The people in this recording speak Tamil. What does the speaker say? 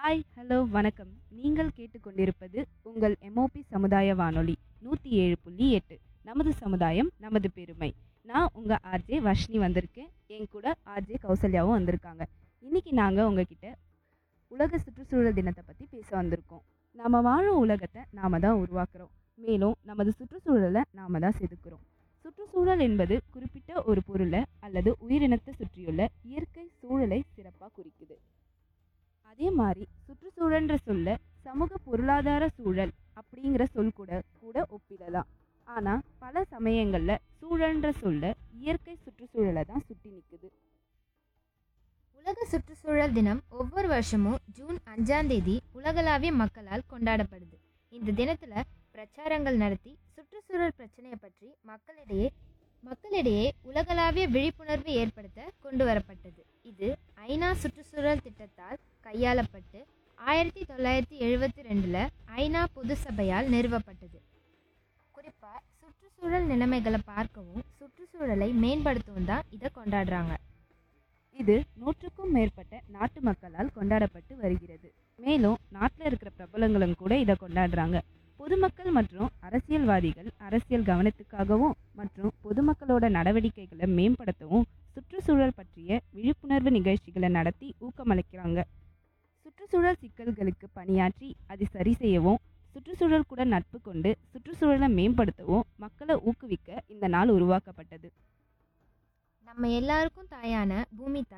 ஹாய் ஹலோ வணக்கம் நீங்கள் கேட்டுக்கொண்டிருப்பது உங்கள் எம்ஓபி சமுதாய வானொலி நூற்றி ஏழு புள்ளி எட்டு நமது சமுதாயம் நமது பெருமை நான் உங்கள் ஆர்ஜே வர்ஷினி வந்திருக்கேன் என் கூட ஆர்ஜே கௌசல்யாவும் வந்திருக்காங்க இன்னைக்கு நாங்கள் உங்ககிட்ட உலக சுற்றுச்சூழல் தினத்தை பற்றி பேச வந்திருக்கோம் நாம் வாழும் உலகத்தை நாம தான் உருவாக்குறோம் மேலும் நமது சுற்றுச்சூழலை நாம தான் செதுக்குறோம் சுற்றுச்சூழல் என்பது குறிப்பிட்ட ஒரு பொருளை அல்லது உயிரினத்தை சுற்றியுள்ள இயற்கை சூழலை சிறப்பாக குறிக்குது அதே மாதிரி சுற்றுச்சூழல்ன்ற சொல்ல சமூக பொருளாதார சூழல் அப்படிங்கிற சொல் கூட கூட ஒப்பிடலாம் ஆனால் பல சமயங்களில் சூழல்ன்ற சொல்ல இயற்கை சுற்றுச்சூழலை தான் சுட்டி நிற்குது உலக சுற்றுச்சூழல் தினம் ஒவ்வொரு வருஷமும் ஜூன் அஞ்சாம் தேதி உலகளாவிய மக்களால் கொண்டாடப்படுது இந்த தினத்துல பிரச்சாரங்கள் நடத்தி சுற்றுச்சூழல் பிரச்சனையை பற்றி மக்களிடையே மக்களிடையே உலகளாவிய விழிப்புணர்வு ஏற்படுத்த கொண்டு வரப்பட்டது இது ஐநா சுற்றுச்சூழல் திட்டத்தால் கையாளப்பட்டு ஆயிரத்தி தொள்ளாயிரத்தி எழுபத்தி ரெண்டில் ஐநா பொது சபையால் நிறுவப்பட்டது குறிப்பாக சுற்றுச்சூழல் நிலைமைகளை பார்க்கவும் சுற்றுச்சூழலை மேம்படுத்தவும் தான் இதை கொண்டாடுறாங்க இது நூற்றுக்கும் மேற்பட்ட நாட்டு மக்களால் கொண்டாடப்பட்டு வருகிறது மேலும் நாட்டில் இருக்கிற பிரபலங்களும் கூட இதை கொண்டாடுறாங்க பொதுமக்கள் மற்றும் அரசியல்வாதிகள் அரசியல் கவனத்துக்காகவும் மற்றும் பொதுமக்களோட நடவடிக்கைகளை மேம்படுத்தவும் சுற்றுச்சூழல் பற்றிய விழிப்புணர்வு நிகழ்ச்சிகளை நடத்தி ஊக்கமளிக்கிறாங்க சுற்றுச்சூழல் சிக்கல்களுக்கு பணியாற்றி அதை சரி செய்யவும் சுற்றுச்சூழல் கூட நட்பு கொண்டு சுற்றுச்சூழலை மேம்படுத்தவும் மக்களை ஊக்குவிக்க இந்த நாள் உருவாக்கப்பட்டது நம்ம எல்லாருக்கும் தாயான பூமி தாய்